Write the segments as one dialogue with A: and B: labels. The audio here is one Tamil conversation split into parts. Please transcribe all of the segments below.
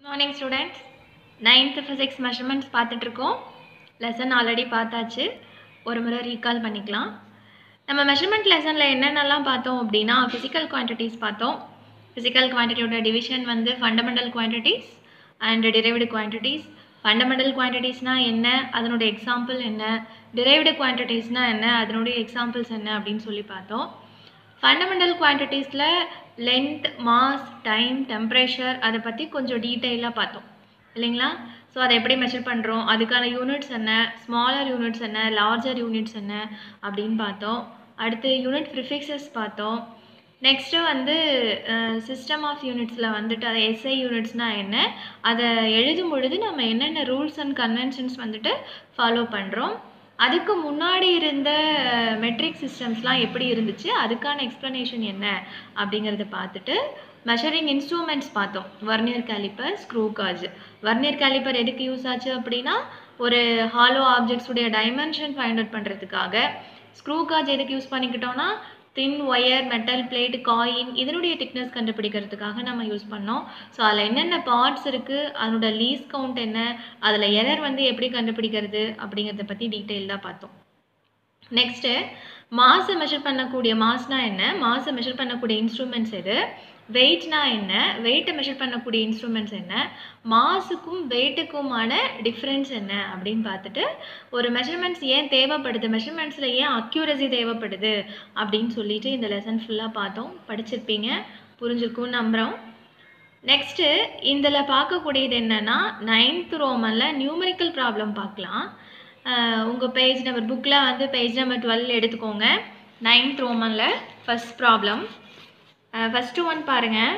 A: Morning students ninth physics measurements பார்த்துட்ருக்கோம் லெசன் ஆல்ரெடி பார்த்தாச்சு ஒரு முறை ரீகால் பண்ணிக்கலாம் நம்ம மெஷர்மெண்ட் லெசனில் என்னென்னலாம் பார்த்தோம் அப்படின்னா ஃபிசிக்கல் குவான்டிட்டிஸ் பார்த்தோம் ஃபிசிக்கல் குவான்டிட்டியோட டிவிஷன் வந்து fundamental quantities and derived quantities fundamental குவான்டிட்டிஸ்னால் என்ன அதனுடைய எக்ஸாம்பிள் என்ன டிரைவ்டு குவான்டிட்டிஸ்னால் என்ன அதனுடைய எக்ஸாம்பிள்ஸ் என்ன அப்படின்னு சொல்லி பார்த்தோம் ஃபண்டமெண்டல் குவான்டிட்டிஸில் லென்த் மாஸ் டைம் டெம்பரேச்சர் அதை பற்றி கொஞ்சம் டீட்டெயிலாக பார்த்தோம் இல்லைங்களா ஸோ அதை எப்படி மெஷர் பண்ணுறோம் அதுக்கான யூனிட்ஸ் என்ன ஸ்மாலர் யூனிட்ஸ் என்ன லார்ஜர் யூனிட்ஸ் என்ன அப்படின்னு பார்த்தோம் அடுத்து யூனிட் ப்ரிஃபிக்ஸஸ் பார்த்தோம் நெக்ஸ்ட்டு வந்து சிஸ்டம் ஆஃப் யூனிட்ஸில் வந்துட்டு அதை எஸ்ஐ யூனிட்ஸ்னால் என்ன அதை எழுதும் பொழுது நம்ம என்னென்ன ரூல்ஸ் அண்ட் கன்வென்ஷன்ஸ் வந்துட்டு ஃபாலோ பண்ணுறோம் அதுக்கு முன்னாடி இருந்த மெட்ரிக் சிஸ்டம்ஸ்லாம் எப்படி இருந்துச்சு அதுக்கான எக்ஸ்ப்ளனேஷன் என்ன அப்படிங்கிறத பார்த்துட்டு மெஷரிங் இன்ஸ்ட்ருமெண்ட்ஸ் பார்த்தோம் vernier caliper screw gauge vernier caliper எதுக்கு யூஸ் ஆச்சு அப்படின்னா ஒரு ஹாலோ ஆப்ஜெக்ட்ஸுடைய டைமென்ஷன் ஃபைண்ட் அவுட் பண்ணுறதுக்காக ஸ்க்ரூ காஜ் எதுக்கு யூஸ் பண்ணிக்கிட்டோம்னா thin wire metal plate coin இதனுடைய திக்னஸ் கண்டுபிடிக்கிறதுக்காக நம்ம யூஸ் பண்ணோம் ஸோ அதில் என்னென்ன பார்ட்ஸ் இருக்குது அதனோட லீஸ் கவுண்ட் என்ன அதில் எரர் வந்து எப்படி கண்டுபிடிக்கிறது அப்படிங்கிறத பற்றி டீட்டெயில்டாக பார்த்தோம் நெக்ஸ்ட்டு மாஸை மெஷர் பண்ணக்கூடிய மாஸ்னால் என்ன மாஸை மெஷர் பண்ணக்கூடிய இன்ஸ்ட்ருமெண்ட்ஸ் எது வெயிட்னா என்ன வெயிட்டை மெஷர் பண்ணக்கூடிய இன்ஸ்ட்ருமெண்ட்ஸ் என்ன மாஸுக்கும் வெயிட்டுக்குமான டிஃப்ரென்ஸ் என்ன அப்படின்னு பார்த்துட்டு ஒரு மெஷர்மெண்ட்ஸ் ஏன் தேவைப்படுது மெஷர்மெண்ட்ஸில் ஏன் அக்யூரசி தேவைப்படுது அப்படின்னு சொல்லிட்டு இந்த லெசன் ஃபுல்லாக பார்த்தோம் படிச்சிருப்பீங்க புரிஞ்சிருக்கும்னு நம்புகிறோம் நெக்ஸ்ட்டு இதில் பார்க்கக்கூடியது என்னென்னா நைன்த் ரோமனில் நியூமரிக்கல் ப்ராப்ளம் பார்க்கலாம் உங்கள் பேஜ் நம்பர் புக்கில் வந்து பேஜ் நம்பர் டுவெல் எடுத்துக்கோங்க நைன்த் ரோமனில் ஃபஸ்ட் ப்ராப்ளம் ஃபஸ்ட்டு ஒன் பாருங்கள்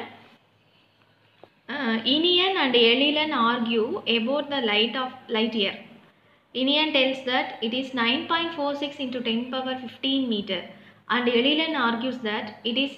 A: Iniyan and Ezhilan argue about the light of light year Inian tells that it is 9.46 into 10 power 15 meter and Elilan argues that it is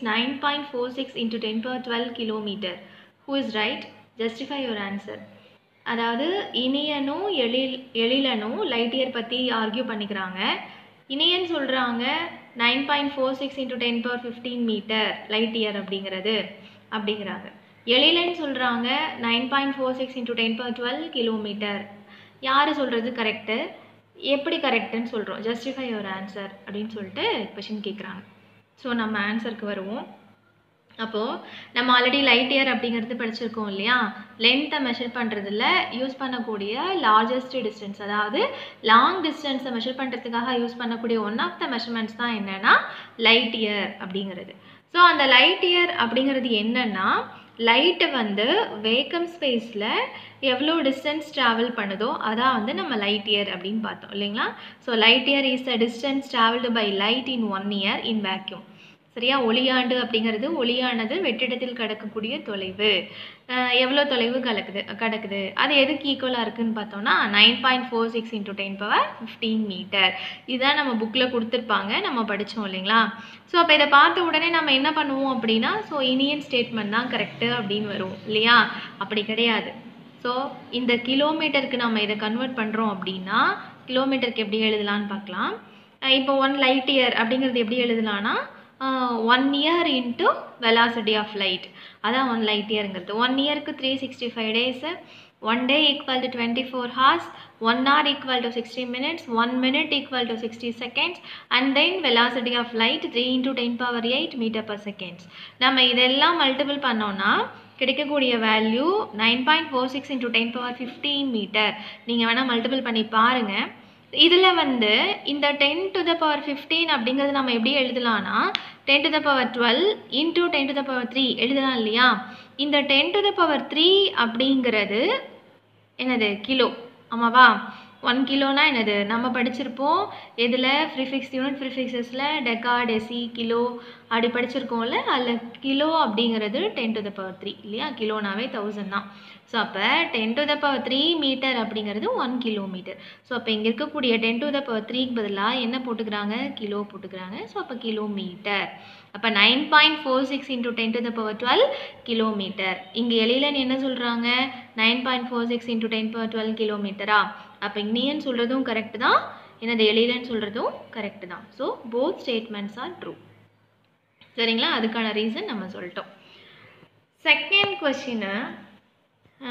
A: 9.46 into 10 power 12 kilometer. Who is right? Justify your answer. அதாவது இனியனும் எழில் எழிலனும் லைட் இயர் பற்றி ஆர்கியூ பண்ணிக்கிறாங்க இனியன் சொல்கிறாங்க nine point four six into ten power fifteen metre light year அப்படிங்கிறது அப்படிங்கிறாங்க எழிலன் சொல்கிறாங்க nine point four six into ten power twelve kilometre யார் சொல்கிறது கரெக்டு எப்படி கரெக்டுன்னு சொல்கிறோம் ஜஸ்டிஃபை யுவர் ஆன்சர் அப்படின்னு சொல்லிட்டு கொஷின் கேட்குறாங்க ஸோ நம்ம ஆன்சருக்கு வருவோம் அப்போது நம்ம ஆல்ரெடி லைட் இயர் அப்படிங்கிறது படிச்சிருக்கோம் இல்லையா லென்த்தை மெஷர் பண்ணுறதுல யூஸ் பண்ணக்கூடிய லார்ஜஸ்ட் டிஸ்டன்ஸ் அதாவது லாங் டிஸ்டன்ஸை மெஷர் பண்ணுறதுக்காக யூஸ் பண்ணக்கூடிய ஒன் ஆஃப் த மெஷர்மெண்ட்ஸ் தான் என்னென்னா லைட் இயர் அப்படிங்கிறது ஸோ அந்த லைட் இயர் அப்படிங்கிறது என்னென்னா லைட்டு வந்து வேக்கம் ஸ்பேஸில் எவ்வளோ டிஸ்டன்ஸ் ட்ராவல் பண்ணுதோ அதான் வந்து நம்ம லைட் இயர் அப்படின்னு பார்த்தோம் இல்லைங்களா so light year is the distance travelled by light in one year in vacuum சரியா ஒளியாண்டு அப்படிங்கிறது ஒளியானது வெற்றிடத்தில் கடக்கக்கூடிய தொலைவு எவ்வளோ தொலைவு கலக்குது கடக்குது அது எதுக்கு ஈக்குவலாக இருக்குதுன்னு பார்த்தோம்னா nine point four six into ten power fifteen metre இதுதான் நம்ம புக்கில் கொடுத்துருப்பாங்க நம்ம படித்தோம் இல்லைங்களா ஸோ அப்போ இதை பார்த்த உடனே நம்ம என்ன பண்ணுவோம் அப்படின்னா ஸோ இனியன் ஸ்டேட்மெண்ட் தான் கரெக்டு அப்படின்னு வரும் இல்லையா அப்படி கிடையாது ஸோ இந்த கிலோமீட்டருக்கு நம்ம இதை கன்வெர்ட் பண்ணுறோம் அப்படின்னா கிலோமீட்டருக்கு எப்படி எழுதலான்னு பார்க்கலாம் இப்போ ஒன் லைட் இயர் அப்படிங்கிறது எப்படி எழுதலான்னா one year into velocity of light அதான் ஒன் லைட் இயருங்கிறது ஒன் இயருக்கு three sixty five days one day equal to twenty four hours one hour equal to sixty minutes one minute equal to sixty seconds and then velocity of light three into ten power eight metre per seconds நம்ம இதெல்லாம் மல்டிபிள் பண்ணோன்னா கிடைக்கக்கூடிய value nine point four six into ten power fifteen metre நீங்கள் வேணால் மல்டிபிள் பண்ணி பாருங்கள் இதில் வந்து இந்த ten to the power fifteen அப்படிங்கிறது நம்ம எப்படி எழுதலாம்னா ten to the power twelve into ten to the power three எழுதலாம் இல்லையா இந்த ten to the power three அப்படிங்கிறது என்னது கிலோ ஆமாவா ஒன் கிலோனா என்னது நம்ம படிச்சிருப்போம் எதில் ப்ரிஃபிக்ஸ் யூனிட் ப்ரிஃபிக்ஸஸில் டெக்கா டெசி கிலோ அப்படி படிச்சிருக்கோம்ல அதில் கிலோ அப்படிங்கிறது ten to the power three இல்லையா கிலோனாவே தௌசண்ட் தான் ஸோ அப்போ ten to the power three metre அப்படிங்கிறது ஒன் கிலோமீட்டர் ஸோ அப்போ இங்கே இருக்கக்கூடிய டென் டு த பவர் த்ரீக்கு பதிலாக என்ன போட்டுக்கிறாங்க கிலோ போட்டுக்கிறாங்க ஸோ அப்போ கிலோமீட்டர் அப்போ nine point four six into ten to the power twelve kilometre இங்கே எழிலன் என்ன சொல்கிறாங்க nine point four six into ten power twelve கிலோமீட்டரா அப்போ இன்னியன் சொல்கிறதும் கரெக்டு தான் என்னது எழிலன் சொல்கிறதும் கரெக்டு தான் so both statements are true சரிங்களா அதுக்கான ரீசன் நம்ம சொல்லிட்டோம் second question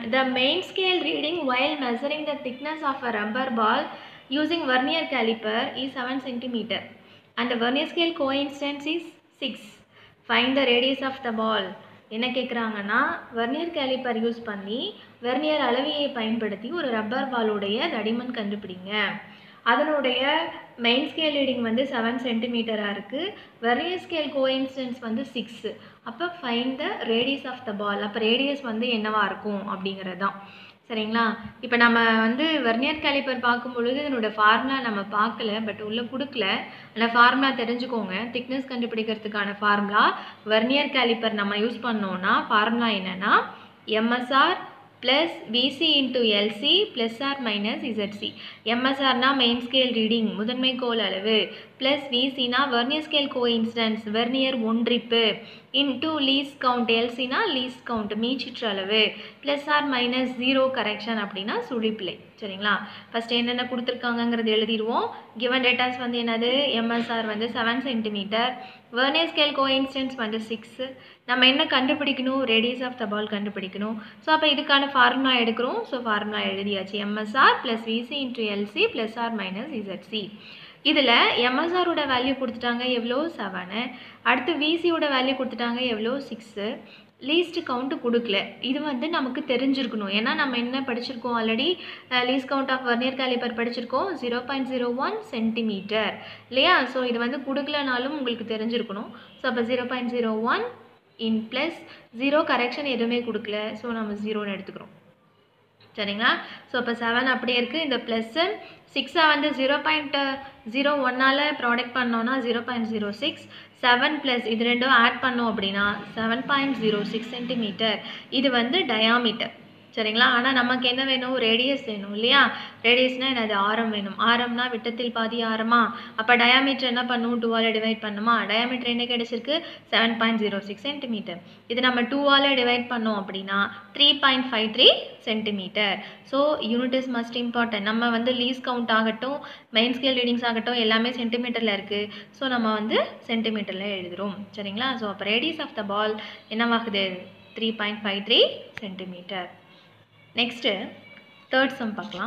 A: the main scale reading while measuring the thickness of a rubber ball using vernier caliper is 7 centimeter and the vernier scale coincidence is 6. Find the radius of the ball. என்ன கேட்குறாங்கன்னா வெர்னியர் கேலிப்பர் யூஸ் பண்ணி வெர்னியர் அளவியை பயன்படுத்தி ஒரு ரப்பர் பாலுடைய தடிமன் கண்டுபிடிங்க அதனுடைய மெயின் ஸ்கேல் ரீடிங் வந்து செவன் சென்டிமீட்டராக இருக்குது வெர்னியர் ஸ்கேல் கோயின்சிடன்ஸ் வந்து சிக்ஸு அப்போ find the radius of the ball அப்போ ரேடியஸ் வந்து என்னவா இருக்கும் அப்படிங்கிறது தான் சரிங்களா இப்போ நம்ம வந்து வெர்னியர் கேலிப்பர் பார்க்கும் பொழுது இதனோட ஃபார்முலா நம்ம பார்க்கல பட் உள்ளே கொடுக்கல அந்த ஃபார்முலா தெரிஞ்சுக்கோங்க திக்னஸ் கண்டுபிடிக்கிறதுக்கான ஃபார்முலா வெர்னியர் கேலிப்பர் நம்ம யூஸ் பண்ணோன்னா ஃபார்முலா என்னென்னா MSR plus VC into LC plus or minus ZC எம்எஸ்ஆர்னா மெயின் ஸ்கேல் ரீடிங் முதன்மை கோல் அளவு ப்ளஸ் விசினா vernier scale coincidence vernier ஒன்றிப்பு இன்டூ லீஸ் கவுண்ட் எல்சினா லீஸ் கவுண்ட் மீச்சிற்று அளவு plus or minus zero correction அப்படின்னா சுழிப்பிழை சரிங்களா ஃபஸ்ட்டு என்னென்ன கொடுத்துருக்காங்கங்கிறது எழுதிடுவோம் கிவன் டேட்டாஸ் வந்து என்னது எம்எஸ்ஆர் வந்து seven centimetre vernier scale coincidence வந்து சிக்ஸு நம்ம என்ன கண்டுபிடிக்கணும் ரேடியஸ் ஆஃப் த பால் கண்டுபிடிக்கணும் ஸோ அப்போ இதுக்கான ஃபார்முலா எடுக்கிறோம் ஸோ ஃபார்முலா எழுதியாச்சு MSR plus VC into LC plus or minus ZC இதில் எம்எஸ்ஆரோட வேல்யூ கொடுத்துட்டாங்க எவ்வளோ செவனு அடுத்து விசியோட வேல்யூ கொடுத்துட்டாங்க எவ்வளோ சிக்ஸு லீஸ்ட் கவுண்ட்டு கொடுக்கல இது வந்து நமக்கு தெரிஞ்சிருக்கணும் ஏன்னா நம்ம என்ன படிச்சிருக்கோம் already least count of vernier calliper படிச்சிருக்கோம் zero point zero one centimetre இல்லையா ஸோ இது வந்து கொடுக்கலனாலும் உங்களுக்கு தெரிஞ்சிருக்கணும் ஸோ அப்போ zero point zero one in plus zero correction எதுவுமே கொடுக்கல ஸோ நம்ம ஜீரோன்னு எடுத்துக்கிறோம் சரிங்களா ஸோ அப்போ செவன் அப்படியே இருக்குது இந்த ப்ளஸ்ஸு சிக்ஸை வந்து ஜீரோ பாயிண்ட் ஜீரோ ஒன்னால் ப்ராடக்ட் பண்ணோன்னா zero point zero six seven plus இது ரெண்டும் ஆட் பண்ணோம் அப்படின்னா seven point zero six centimetre இது வந்து டயாமீட்டர் சரிங்களா ஆனால் நமக்கு என்ன வேணும் ரேடியஸ் வேணும் இல்லையா ரேடியஸ்னால் என்னது ஆரம் வேணும் ஆரம்னா விட்டத்தில் பாதி ஆரமா அப்போ டயாமீட்டர் என்ன பண்ணும் டூவால் டிவைட் பண்ணுமா டயாமீட்டர் என்ன கிடைச்சிருக்கு seven point zero six centimetre இது நம்ம டூவால் டிவைட் பண்ணோம் அப்படின்னா three point five three centimetre so unit is must important நம்ம வந்து லீஸ் கவுண்ட் ஆகட்டும் மெயின் ஸ்கேல் ரீடிங்ஸ் ஆகட்டும் எல்லாமே சென்டிமீட்டரில் இருக்குது ஸோ நம்ம வந்து சென்டிமீட்டரில் எழுதுகிறோம் சரிங்களா ஸோ அப்போ ரேடியஸ் ஆஃப் த பால் என்னவாகுது three point five three centimetre next third sum பார்க்கலாம்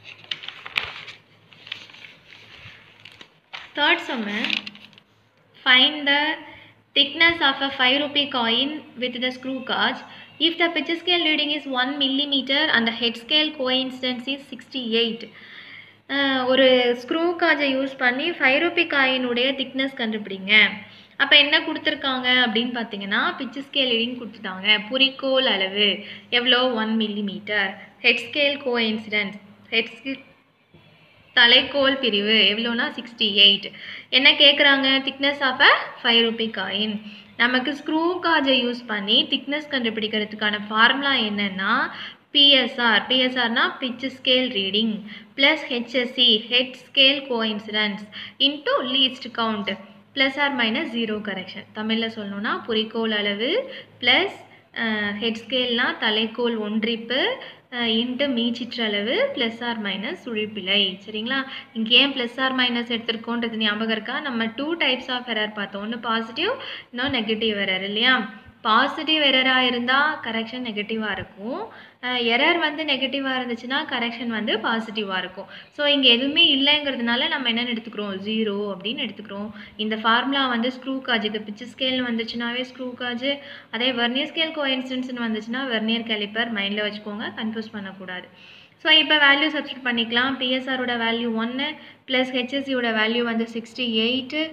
A: third sum find the thickness of a 5 rupee coin with the screw gauge if the pitch scale reading is 1 millimeter and the head scale coincidence is 68 ah ஒரு ஸ்க்ரூ காஜை யூஸ் பண்ணி ஃபைவ் ருபி காயினுடைய திக்னஸ் கண்டுபிடிங்க அப்போ என்ன கொடுத்துருக்காங்க அப்படின்னு பார்த்தீங்கன்னா பிச்சு ஸ்கேல் ரீடிங் கொடுத்துட்டாங்க குறிக்கோள் அளவு எவ்வளோ one millimetre head scale coincident head தலைக்கோல் பிரிவு எவ்வளோனா சிக்ஸ்டி எயிட் என்ன கேட்குறாங்க thickness of a five rupee coin நமக்கு ஸ்க்ரூ காஜை யூஸ் பண்ணி திக்னஸ் கண்டுபிடிக்கிறதுக்கான ஃபார்முலா என்னென்னா பிஎஸ்ஆர் பிஎஸ்ஆர்னா pitch scale reading plus HSC head scale coincidence into least count plus or minus zero correction தமிழில் சொல்லணும்னா குறிக்கோள் அளவு ப்ளஸ் ஹெட் ஸ்கேல்னா தலைக்கோல் ஒன்றிப்பு இன்ட்டு மீச்சிற்றளவு ப்ளஸ் ஆர் மைனஸ் சுழிப்பிழை சரிங்களா இங்கே ஏன் ப்ளஸ் ஆர் மைனஸ் எடுத்திருக்கோன்றது ஞாபகம் இருக்கா நம்ம டூ டைப்ஸ் ஆஃப் எரர் பார்த்தோம் ஒன்று பாசிட்டிவ் இன்னும் நெகட்டிவ் எரர் இல்லையா பாசிட்டிவ் எரராக இருந்தால் கரெக்ஷன் நெகட்டிவாக இருக்கும் எரர் வந்து நெகட்டிவாக இருந்துச்சுன்னா கரெக்ஷன் வந்து பாசிட்டிவாக இருக்கும் ஸோ இங்கே எதுவுமே இல்லைங்கிறதுனால நம்ம என்னென்னு எடுத்துக்கிறோம் ஜீரோ அப்படின்னு எடுத்துக்கிறோம் இந்த ஃபார்முலா வந்து ஸ்க்ரூ காஜுக்கு பிச்சு ஸ்கேல்னு வந்துச்சுனாவே ஸ்க்ரூ காஜு அதே வெர்னியர் ஸ்கேல் கோயின்சிடன்ஸ்னு வந்துச்சுன்னா வெர்னியர் கேலிப்பர் மைண்டில் வச்சுக்கோங்க கன்ஃபியூஸ் பண்ணக்கூடாது ஸோ இப்போ வேல்யூ சப்ஸ்டியூட் பண்ணிக்கலாம் பிஎஸ்ஆரோட வேல்யூ ஒன்று ப்ளஸ் ஹெச்எஸ்சியோட வேல்யூ வந்து சிக்ஸ்டி எயிட்டு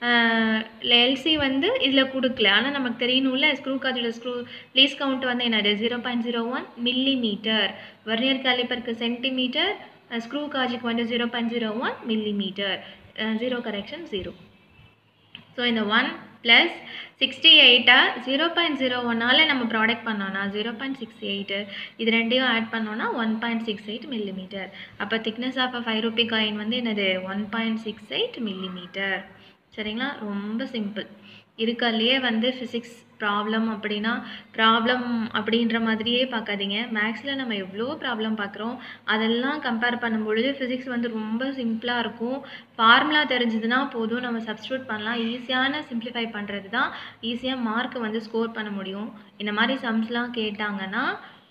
A: எல்சி வந்து இதில் கொடுக்கல ஆனால் நமக்கு தெரியணும்ல ஸ்க்ரூ காஜோட ஸ்க்ரூ லீஸ் கவுண்ட் வந்து என்னது zero point zero one millimetre vernier கேலிப்பருக்கு சென்டிமீட்டர் ஸ்க்ரூ காஜுக்கு வந்து zero point zero one millimetre zero correction zero so இந்த ஒன் ப்ளஸ் சிக்ஸ்டி எயிட்டை ஜீரோ பாயிண்ட் ஜீரோ ஒன்னால் நம்ம ப்ராடக்ட் பண்ணோன்னா ஜீரோ பாயிண்ட் சிக்ஸ் எயிட்டு இது ரெண்டையும் ஆட் பண்ணோன்னா one point six eight millimetre அப்போ thickness of a five rupee coin வந்து என்னது one point six eight millimetre சரிங்களா ரொம்ப சிம்பிள் இருக்கறதுலையே வந்து ஃபிசிக்ஸ் ப்ராப்ளம் அப்படின்னா ப்ராப்ளம் அப்படின்ற மாதிரியே பார்க்காதீங்க மேக்ஸில் நம்ம எவ்வளோ ப்ராப்ளம் பார்க்குறோம் அதெல்லாம் கம்பேர் பண்ணும்பொழுது ஃபிசிக்ஸ் வந்து ரொம்ப சிம்பிளாக இருக்கும் ஃபார்முலா தெரிஞ்சதுன்னா போதும் நம்ம சப்ஸ்டியூட் பண்ணலாம் ஈஸியான சிம்பிளிஃபை பண்ணுறது தான் ஈஸியாக மார்க்கை வந்து ஸ்கோர் பண்ண முடியும் இந்த மாதிரி சம்ஸ்லாம் கேட்டாங்கன்னா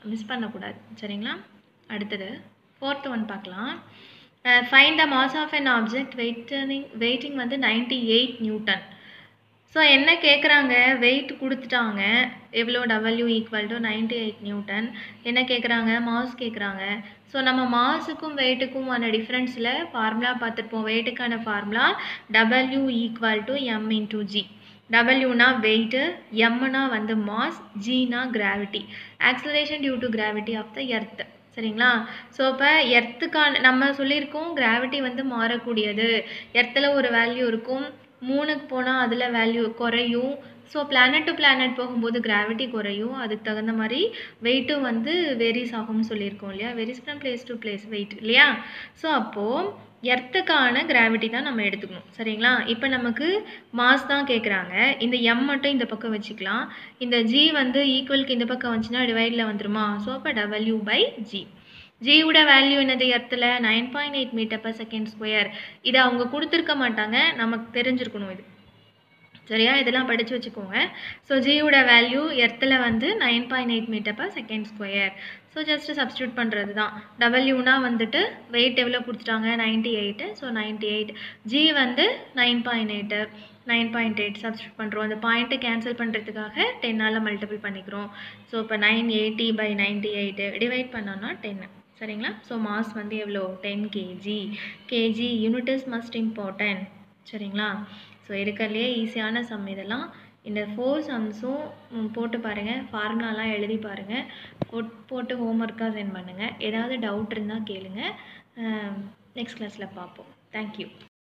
A: மிஸ் பண்ணக்கூடாது சரிங்களா அடுத்தது ஃபோர்த் ஒன் பார்க்கலாம் find the mass of an object வெயிட்டனிங் வெயிட்டிங் வந்து நைன்டி எயிட் நியூட்டன் ஸோ என்ன கேட்குறாங்க வெயிட் கொடுத்துட்டாங்க எவ்வளோ W equal to ninety eight newton என்ன கேட்குறாங்க மாஸ் கேட்குறாங்க ஸோ நம்ம மாஸுக்கும் வெயிட்டுக்குமான டிஃப்ரென்ஸில் ஃபார்முலா பார்த்துருப்போம் வெயிட்டுக்கான formula W equal to M into G டபிள்யூனா வெயிட்டு எம்னா வந்து மாஸ் ஜினா gravity acceleration due to gravity of the earth சரிங்களா ஸோ இப்போ எர்த்துக்கான நம்ம சொல்லியிருக்கோம் கிராவிட்டி வந்து மாறக்கூடியது எர்த்தில் ஒரு வேல்யூ இருக்கும் மூணுக்கு போனால் அதில் வேல்யூ குறையும் ஸோ பிளானட் டு பிளானட் போகும்போது கிராவிட்டி குறையும் அதுக்கு தகுந்த மாதிரி வெயிட்டும் வந்து வேரிஸ் ஆகும்னு சொல்லியிருக்கோம் இல்லையா varies from place to place weight இல்லையா ஸோ அப்போது எர்த்துக்கான கிராவிட்டி தான் நம்ம எடுத்துக்கணும் சரிங்களா இப்போ நமக்கு மாஸ் தான் கேட்குறாங்க இந்த எம் மட்டும் இந்த பக்கம் வச்சுக்கலாம் இந்த ஜி வந்து ஈக்குவலுக்கு இந்த பக்கம் வந்துச்சுன்னா டிவைடில் வந்துருமா ஸோ அப்போ டபிள்யூ பை ஜி ஜியோட வேல்யூ என்னது எர்த்தில் nine point eight metre per second square இதை அவங்க கொடுத்துருக்க மாட்டாங்க நமக்கு தெரிஞ்சிருக்கணும் இது சரியா இதெல்லாம் படித்து வச்சுக்கோங்க ஸோ ஜியோட வேல்யூ எர்த்தில் வந்து nine point eight metre per second square so just substitute பண்ணுறது தான் டபிள்யூனா வந்துட்டு வெயிட் எவ்வளோ கொடுத்துட்டாங்க ninety eight so ninety eight G வந்து nine point eight nine point eight substitute பண்ணுறோம் அந்த பாயிண்ட்டை கேன்சல் பண்ணுறதுக்காக டென்னால் மல்டிபிள் பண்ணிக்கிறோம் ஸோ இப்போ nine eighty by ninety eight divide பண்ணோன்னா டென்னு சரிங்களா ஸோ மாஸ் வந்து எவ்வளோ ten KG KG unit is must important சரிங்களா ஸோ இருக்கிறதுலே ஈஸியான சம் இதெல்லாம் இந்த ஃபோர் சம்ஸும் போட்டு பாருங்கள் ஃபார்முலாலாம் எழுதி பாருங்கள் போட் போட்டு ஹோம்ஒர்க்காக சென்ட் பண்ணுங்கள் ஏதாவது டவுட் இருந்தால் கேளுங்க நெக்ஸ்ட் கிளாஸில் பார்ப்போம் தேங்க்யூ